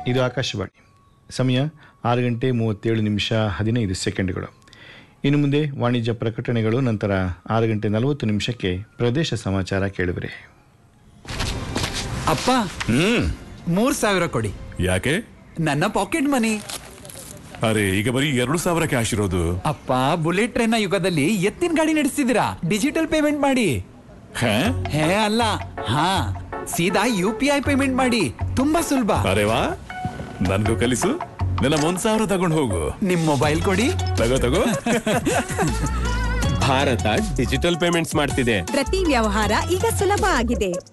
ಇದು ಆಕಾಶವಾಣಿ ಸಮಯ ಆರು ಗಂಟೆ ಮೂವತ್ತೇಳು ನಿಮಿಷ ಹದಿನೈದು ಸೆಕೆಂಡ್ಗಳು ಇನ್ನು ಮುಂದೆ ವಾಣಿಜ್ಯ ಪ್ರಕಟಣೆಗಳು ನಂತರ ಆರು ಗಂಟೆ ನಲವತ್ತು ನಿಮಿಷಕ್ಕೆ ಪ್ರದೇಶ ಸಮಾಚಾರ ಕೇಳುವಿರಿ ಅಪ್ಪ ಹ್ಮ್ ಮೂರ್ ಸಾವಿರ ಕೊಡಿ ಯಾಕೆ ನನ್ನ ಪಾಕೆಟ್ ಮನಿ ಅರೆ ಈಗ ಬರೀ ಎರಡು ಸಾವಿರ ಕ್ಯಾಶ್ ಇರೋದು ಅಪ್ಪ ಬುಲೆಟ್ ಟ್ರೈನ್ ನ ಯುಗದಲ್ಲಿ ಎತ್ತಿನ ಗಾಡಿ ನಡೆಸ್ತಿದ್ದೀರಾ ಡಿಜಿಟಲ್ ಪೇಮೆಂಟ್ ಮಾಡಿ ಹೇ? ಹೇ ಅಲ್ಲ ಹಾ ಸೀದಾ ಯು ಪಿ ಐ ಪೇಮೆಂಟ್ ಮಾಡಿ ತುಂಬಾ ಸುಲಭ ಅರೆ ವಾ ನನ್ಗೂ ಕಲಿಸು ನನ್ನ ಒಂದ್ ಸಾವಿರ ತಗೊಂಡು ಹೋಗು ನಿಮ್ ಮೊಬೈಲ್ ಕೊಡಿ ತಗೋ ತಗೋ ಭಾರತ ಡಿಜಿಟಲ್ ಪೇಮೆಂಟ್ಸ್ ಮಾಡ್ತಿದೆ ಪ್ರತಿ ವ್ಯವಹಾರ ಈಗ ಸುಲಭ ಆಗಿದೆ